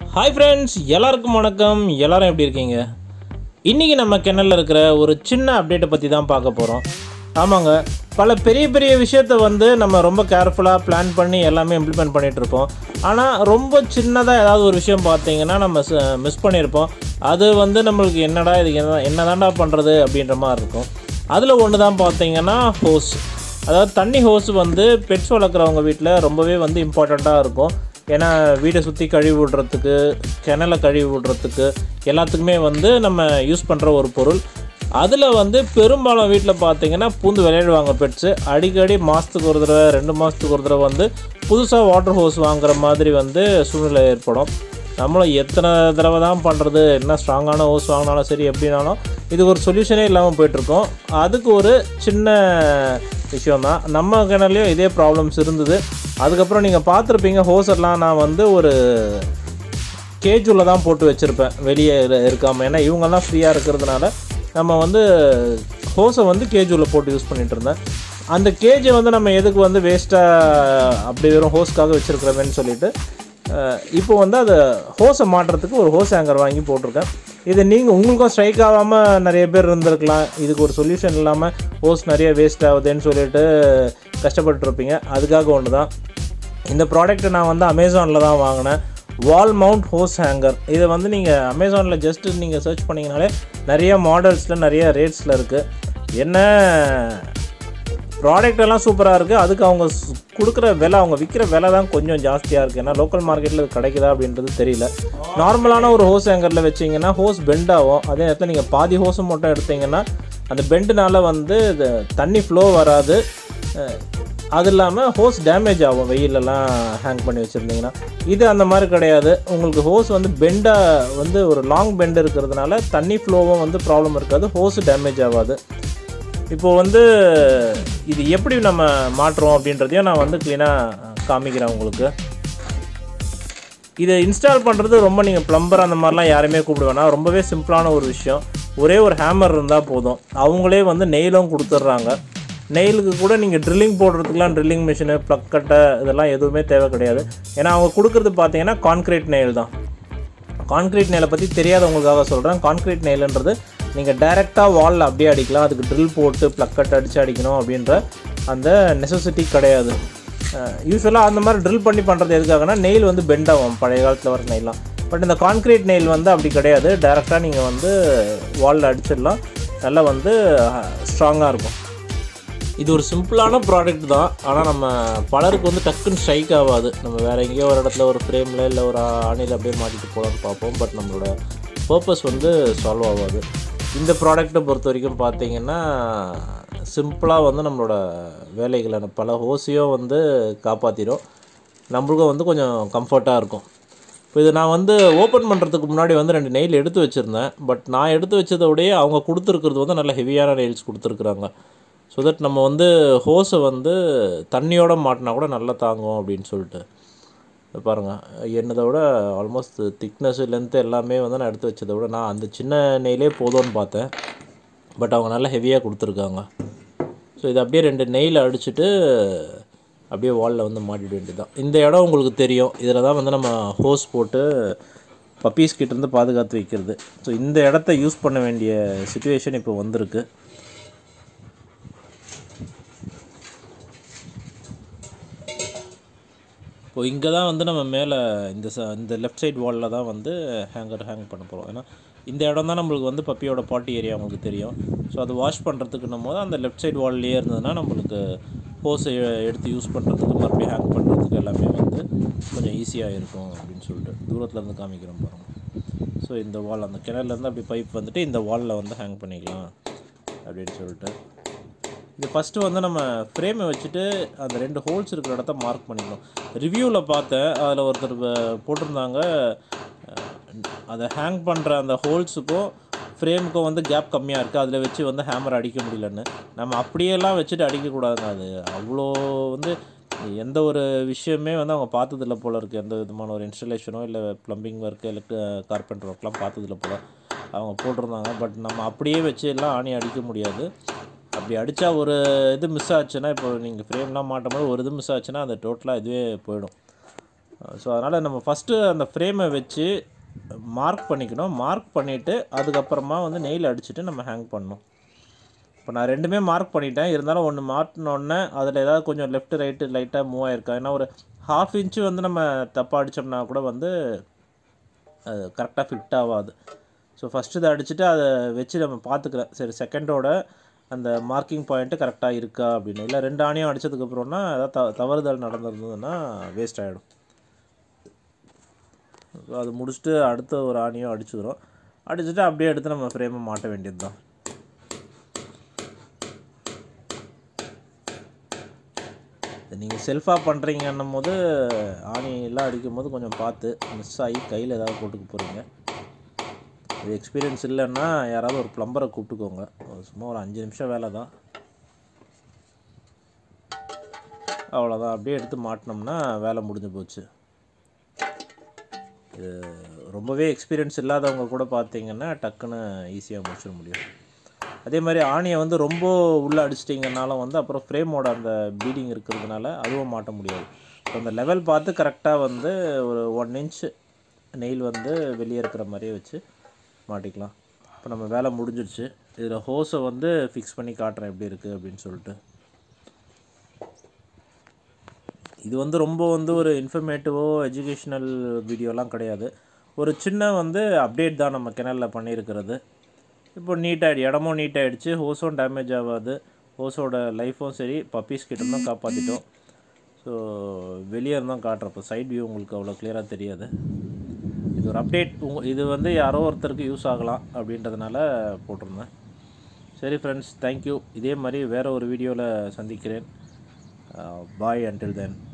hi friends எல்லாருக்கும் வணக்கம் எல்லாரும் எப்படி இருக்கீங்க இன்றைக்கி நம்ம கிணல்ல இருக்கிற ஒரு சின்ன அப்டேட்டை பற்றி தான் பார்க்க போகிறோம் ஆமாங்க பல பெரிய பெரிய விஷயத்த வந்து நம்ம ரொம்ப கேர்ஃபுல்லாக பிளான் பண்ணி எல்லாமே இம்ப்ளிமெண்ட் பண்ணிகிட்டு இருப்போம் ஆனால் ரொம்ப சின்னதாக ஏதாவது ஒரு விஷயம் பார்த்தீங்கன்னா நம்ம மிஸ் பண்ணியிருப்போம் அது வந்து நம்மளுக்கு என்னடா இதுக்கு என்ன என்னதான்டா பண்ணுறது அப்படின்ற மாதிரி இருக்கும் அதில் ஒன்று தான் பார்த்தீங்கன்னா ஹோஸ் அதாவது தண்ணி ஹோஸ் வந்து பெட்ஸ் வளர்க்குறவங்க வீட்டில் ரொம்பவே வந்து இம்பார்ட்டண்ட்டாக இருக்கும் ஏன்னா வீடை சுற்றி கழுவி விடுறதுக்கு கிணலை கழுவி விடுறதுக்கு எல்லாத்துக்குமே வந்து நம்ம யூஸ் பண்ணுற ஒரு பொருள் அதில் வந்து பெரும்பாலும் வீட்டில் பார்த்தீங்கன்னா பூந்து விளையாடுவாங்க பெட்ஸு அடிக்கடி மாதத்துக்கு ஒரு தடவை ரெண்டு மாதத்துக்கு ஒரு தடவை வந்து புதுசாக வாட்டர் ஹோஸ் வாங்குற மாதிரி வந்து சூழ்நிலை ஏற்படும் நம்மளும் எத்தனை தடவை தான் பண்ணுறது என்ன ஸ்ட்ராங்கான ஹோஸ் வாங்கினாலும் சரி எப்படினாலும் இது ஒரு சொல்யூஷனே இல்லாமல் போயிட்டுருக்கோம் அதுக்கு ஒரு சின்ன விஷயந்தான் நம்ம கிணறுலையும் இதே ப்ராப்ளம்ஸ் இருந்தது அதுக்கப்புறம் நீங்கள் பார்த்துருப்பீங்க ஹோஸெல்லாம் நான் வந்து ஒரு கேஜுவில் தான் போட்டு வச்சுருப்பேன் வெளியே இரு- இருக்காமல் ஏன்னா இவங்கெல்லாம் ஃப்ரீயாக இருக்கிறதுனால நம்ம வந்து ஹோஸை வந்து கேஜுவில் போட்டு யூஸ் பண்ணிகிட்டு இருந்தேன் அந்த கேஜை வந்து நம்ம எதுக்கு வந்து வேஸ்ட்டாக அப்படி வெறும் ஹோஸ்க்காக வச்சுருக்கிறோமேன்னு சொல்லிட்டு அஹ், இப்போ வந்து அதை ஹோஸை மாட்டுறதுக்கு ஒரு ஹோஸ் ஹேங்கர் வாங்கி போட்டிருக்கேன் இது நீங்கள் உங்களுக்கும் ஸ்ட்ரைக் ஆகாமல் நிறைய பேர் இருந்திருக்கலாம் இதுக்கு ஒரு சொல்யூஷன் இல்லாமல் ஹோஸ் நிறைய வேஸ்ட் ஆகுதுன்னு சொல்லிட்டு கஷ்டப்பட்டுருப்பீங்க அதுக்காக ஒன்று தான் இந்த ப்ராடக்ட்டை நான் வந்து அமேசானில் தான் வாங்கினேன் வால் மவுண்ட் ஹோஸ் ஹேங்கர் இதை வந்து நீங்கள் அமேசானில் ஜஸ்ட்டு நீங்கள் சர்ச் பண்ணிங்கனாலே நிறைய மாடல்ஸில் நிறைய ரேட்ஸில் இருக்குது என்ன ப்ராடக்ட் எல்லாம் சூப்பராக இருக்குது அதுக்கு அவங்க ஸ்- கொடுக்குற விலை அவங்க விற்கிற விலை தான் கொஞ்சம் ஜாஸ்தியாக இருக்குது ஏன்னா லோக்கல் மார்க்கெட்டில் இது கிடைக்குதா அப்படின்றது தெரியல நார்மலான ஒரு ஹோஸ் ஹேங்கரில் வச்சிங்கன்னா ஹோஸ் பெண்ட் ஆகும் அதே நேரத்தில் நீங்கள் பாதி ஹோஸை மட்டும் எடுத்தீங்கன்னா அந்த பெண்டுனால வந்து இது தண்ணி ஃப்ளோ வராது அஹ், அது இல்லாமல் ஹோஸ் டேமேஜ் ஆகும் வெயிலெல்லாம் ஹேங் பண்ணி வச்சுருந்தீங்கன்னா இது அந்த மாதிரி கிடையாது உங்களுக்கு ஹோஸ் வந்து பெண்டாக வந்து ஒரு லாங் பெண்ட் இருக்கிறதுனால தண்ணி ஃப்ளோவும் வந்து ப்ராப்ளம் இருக்காது ஹோஸ் டேமேஜ் ஆகாது இப்போ வந்து இது எப்படி நம்ம மாட்டுறோம் அப்படின்றதையும் நான் வந்து க்ளீனாக காமிக்கிறேன் உங்களுக்கு இதை இன்ஸ்டால் பண்ணுறது ரொம்ப நீங்கள் ப்ளம்பர் அந்த மாதிரிலாம் யாருமே கூப்பிட வேணாம் ரொம்பவே சிம்பிளான ஒரு விஷயம் ஒரே ஒரு ஹேமர் இருந்தால் போதும் அவங்களே வந்து நெயிலும் கொடுத்துட்றாங்க நெயிலுக்கு கூட நீங்கள் ட்ரில்லிங் போடுறதுக்குலாம் ட்ரில்லிங் மிஷினு ப்ளக் கட்டை இதெல்லாம் எதுவுமே தேவை கிடையாது ஏன்னா அவங்க கொடுக்குறது பார்த்தீங்கன்னா கான்க்ரீட் நெயில் தான் கான்க்ரீட் நெயிலை பற்றி தெரியாதவங்களுக்காக சொல்கிறேன் கான்க்ரீட் நெயிலுன்றது நீங்கள் டைரெக்டாக வாலில் அப்படியே அடிக்கலாம் அதுக்கு ட்ரில் போட்டு ப்ளக் கட் அடித்து அடிக்கணும் அப்படின்ற அந்த நெசசிட்டி கிடையாது யூஸ்வலாக அந்த மாதிரி ட்ரில் பண்ணி பண்ணுறது எதுக்காகனா நெயில் வந்து பெண்ட் ஆகும் பழைய காலத்தில் வர நெயிலாம் பட் இந்த கான்க்ரீட் நெயில் வந்து அப்படி கிடையாது டைரெக்டாக நீங்கள் வந்து வாலில் அடிச்சிடலாம் நல்லா வந்து ஸ்ட்ராங்காக இருக்கும் இது ஒரு சிம்பிளான ப்ராடக்ட் தான் ஆனால் நம்ம பலருக்கு வந்து டக்குன்னு ஸ்ட்ரைக் ஆகாது நம்ம வேறு எங்கேயோ ஒரு இடத்துல ஒரு ஃப்ரேமில் இல்லை ஒரு ஆணியில் அப்படியே மாட்டிட்டு போகலான்னு பார்ப்போம் பட் நம்மளோட பர்பஸ் வந்து சால்வ் ஆகாது இந்த ப்ராடக்ட்டை பொறுத்த வரைக்கும் பார்த்தீங்கன்னா சிம்பிளாக வந்து நம்மளோட வேலைகளை பல ஹோஸையும் வந்து காப்பாற்றிடும் நம்மளுக்கும் வந்து கொஞ்சம் கம்ஃபர்ட்டாக இருக்கும் இப்போ இது நான் வந்து ஓப்பன் பண்ணுறதுக்கு முன்னாடி வந்து ரெண்டு நெயில் எடுத்து வச்சுருந்தேன் பட் நான் எடுத்து வச்சதை விடையே அவங்க கொடுத்துருக்கிறது வந்து நல்ல ஹெவியான நெயில்ஸ் கொடுத்துருக்குறாங்க ஸோ தட் நம்ம வந்து ஹோஸை வந்து தண்ணியோட மாட்டினா கூட நல்லா தாங்கும் அப்படின்னு சொல்லிட்டு இது பாருங்கள் என்னதை விட ஆல்மோஸ்ட் திக்னஸ் லென்த்து எல்லாமே வந்து நான் எடுத்து வச்சதை விட நான் அந்த சின்ன நெயிலே போதும்னு பார்த்தேன் பட் அவங்க நல்லா ஹெவியாக கொடுத்துருக்காங்க ஸோ இது அப்படியே ரெண்டு நெயில் அடிச்சுட்டு அப்படியே வாலில் வந்து மாட்டிட வேண்டியதுதான் இந்த இடம் உங்களுக்கு தெரியும் இதில் தான் வந்து நம்ம ஹோஸ் போட்டு பப்பீஸ் கிட்டேருந்து பாதுகாத்து வைக்கிறது ஸோ இந்த இடத்த யூஸ் பண்ண வேண்டிய சுச்சுவேஷன் இப்போ வந்திருக்கு இப்போ இங்கே தான் வந்து நம்ம மேலே இந்த ச இந்த லெஃப்ட் சைடு வாலில் தான் வந்து ஹேங்கர் ஹேங் பண்ண போகிறோம் ஏன்னா இந்த இடம் தான் நம்மளுக்கு வந்து பப்பியோட பாட்டி ஏரியா உங்களுக்கு தெரியும் ஸோ அது வாஷ் பண்ணுறதுக்குன்னும் போது அந்த லெஃப்ட் சைடு வால்லையே இருந்ததுன்னா நம்மளுக்கு ஹோஸை எடுத்து யூஸ் பண்ணுறதுக்கு மறுபடியும் ஹேங் பண்ணுறதுக்கு எல்லாமே வந்து கொஞ்சம் ஈஸியாக இருக்கும் அப்படின்னு சொல்லிட்டு தூரத்தில் இருந்து காமிக்கிறோம் பாருங்கள் ஸோ இந்த வால் அந்த கிணறுலேருந்து அப்படி பைப் வந்துட்டு இந்த வாலில் வந்து ஹேங் பண்ணிக்கலாம் அப்படின்னு சொல்லிட்டு இது ஃபஸ்ட்டு வந்து நம்ம ஃப்ரேமை வச்சுட்டு அந்த ரெண்டு ஹோல்ஸ் இருக்கிற இடத்த மார்க் பண்ணிக்கணும் ரிவ்யூவில் பார்த்தேன் அதில் ஒருத்தர் வ- போட்டிருந்தாங்க அஹ், அதை ஹேங் பண்ணுற அந்த ஹோல்ஸுக்கும் ஃப்ரேமுக்கும் வந்து கேப் கம்மியாக இருக்குது அதில் வச்சு வந்து ஹேமர் அடிக்க முடியலன்னு நம்ம அப்படியெல்லாம் வச்சுட்டு அடிக்கக்கூடாதுங்க அது அவ்வளோ வந்து எந்த ஒரு விஷயமே வந்து அவங்க பார்த்ததில்ல போல இருக்குது எந்த விதமான ஒரு இன்ஸ்டலேஷனோ இல்லை ப்ளம்பிங் ஒர்க்கு இல்லை கார்பெண்டர் ஒர்க்லாம் பார்த்ததில்ல போல அவங்க போட்டிருந்தாங்க பட் நம்ம அப்படியே வச்சு எல்லாம் ஆணி அடிக்க முடியாது அப்படி அடித்தா ஒரு இது மிஸ் ஆச்சுன்னா இப்போ நீங்கள் ஃப்ரேம்லாம் மாட்டும் போது ஒரு இது மிஸ் ஆச்சுன்னா அந்த டோட்டலாக இதுவே போயிடும் ஸோ அதனால் நம்ம ஃபஸ்ட்டு அந்த ஃப்ரேமை வச்சு மார்க் பண்ணிக்கணும் மார்க் பண்ணிவிட்டு அதுக்கப்புறமா வந்து நெயில் அடிச்சுட்டு நம்ம ஹேங் பண்ணணும் இப்போ நான் ரெண்டுமே மார்க் பண்ணிட்டேன் இருந்தாலும் ஒன்று மாட்டினோடனே அதில் ஏதாவது கொஞ்சம் லெஃப்ட் ரைட்டு லைட்டாக மூவ் ஆயிருக்கா ஏன்னா ஒரு ஹாஃப் இன்ச்சு வந்து நம்ம தப்பாக அடித்தோம்னா கூட வந்து அது கரெக்டாக ஃபிட் ஆகாது ஸோ ஃபஸ்ட்டு இதை அடிச்சுட்டு அதை வச்சு நம்ம பார்த்துக்கிறேன் சரி செகண்டோட அந்த மார்க்கிங் பாயிண்ட்டு கரெக்டாக இருக்கா அப்படின்னு இல்லை ரெண்டு ஆணியும் அடித்ததுக்கப்புறம்னா ஏதாவது த தவறுதல் நடந்திருந்ததுன்னா வேஸ்ட் ஆகிடும் ஸோ அது முடிச்சுட்டு அடுத்த ஒரு ஆணியும் அடிச்சுக்கிறோம் அடிச்சுட்டு அப்படியே எடுத்து நம்ம ஃப்ரேமை மாட்ட வேண்டியது தான் நீங்கள் செல்ஃபாக பண்ணுறீங்கன்னும் போது ஆணியெல்லாம் அடிக்கும் போது கொஞ்சம் பார்த்து மிஸ் ஆகி கையில் ஏதாவது போட்டுக்க போகிறீங்க இது எக்ஸ்பீரியன்ஸ் இல்லைன்னா யாராவது ஒரு ப்ளம்பரை கூப்பிட்டுக்கோங்க ஒரு சும்மா ஒரு அஞ்சு நிமிஷம் வேலை தான் அவ்வளோதான் அப்படியே எடுத்து மாட்டினோம்னா வேலை முடிஞ்சு போச்சு இது ரொம்பவே எக்ஸ்பீரியன்ஸ் இல்லாதவங்க கூட பார்த்தீங்கன்னா டக்குன்னு ஈஸியாக முடிச்சிட முடியும் அதே மாதிரி ஆணியை வந்து ரொம்ப உள்ளே அடிச்சிட்டிங்கனாலும் வந்து அப்புறம் ஃப்ரேமோட அந்த பீடிங் இருக்கிறதுனால அதுவும் மாட்ட முடியாது ஸோ அந்த லெவல் பார்த்து கரெக்டாக வந்து ஒரு ஒன் இன்ச் நெயில் வந்து வெளியே இருக்கிற மாதிரியே வச்சு மாட்டிக்கலாம் இப்போ நம்ம வேலை முடிஞ்சிடுச்சு இதில் ஹோஸை வந்து ஃபிக்ஸ் பண்ணி காட்டுறேன் எப்படி இருக்குது அப்படின்னு சொல்லிட்டு இது வந்து ரொம்ப வந்து ஒரு இன்ஃபர்மேட்டிவோ எஜுகேஷ்னல் வீடியோலாம் கிடையாது ஒரு சின்ன வந்து அப்டேட் தான் நம்ம கிணலில் பண்ணியிருக்கிறது இப்போ நீட்டாகிடு இடமும் நீட்டாகிடுச்சு ஹோஸும் டேமேஜ் ஆகாது ஹோஸோட லைஃப்பும் சரி பப்பீஸ் கிட்டேருந்தும் காப்பாற்றிட்டோம் ஸோ வெளியே இருந்தும் காட்டுறப்போ சைட் வியூ உங்களுக்கு அவ்வளோ கிளியராக தெரியாது இது ஒரு அப்டேட் உங்க இது வந்து யாரோ ஒருத்தருக்கு யூஸ் ஆகலாம் அப்படின்றதுனால போட்டிருந்தேன் சரி ஃப்ரெண்ட்ஸ் தேங்க்யூ இதே மாதிரி வேறு ஒரு வீடியோவில் சந்திக்கிறேன் பாய் அன்டில் தென்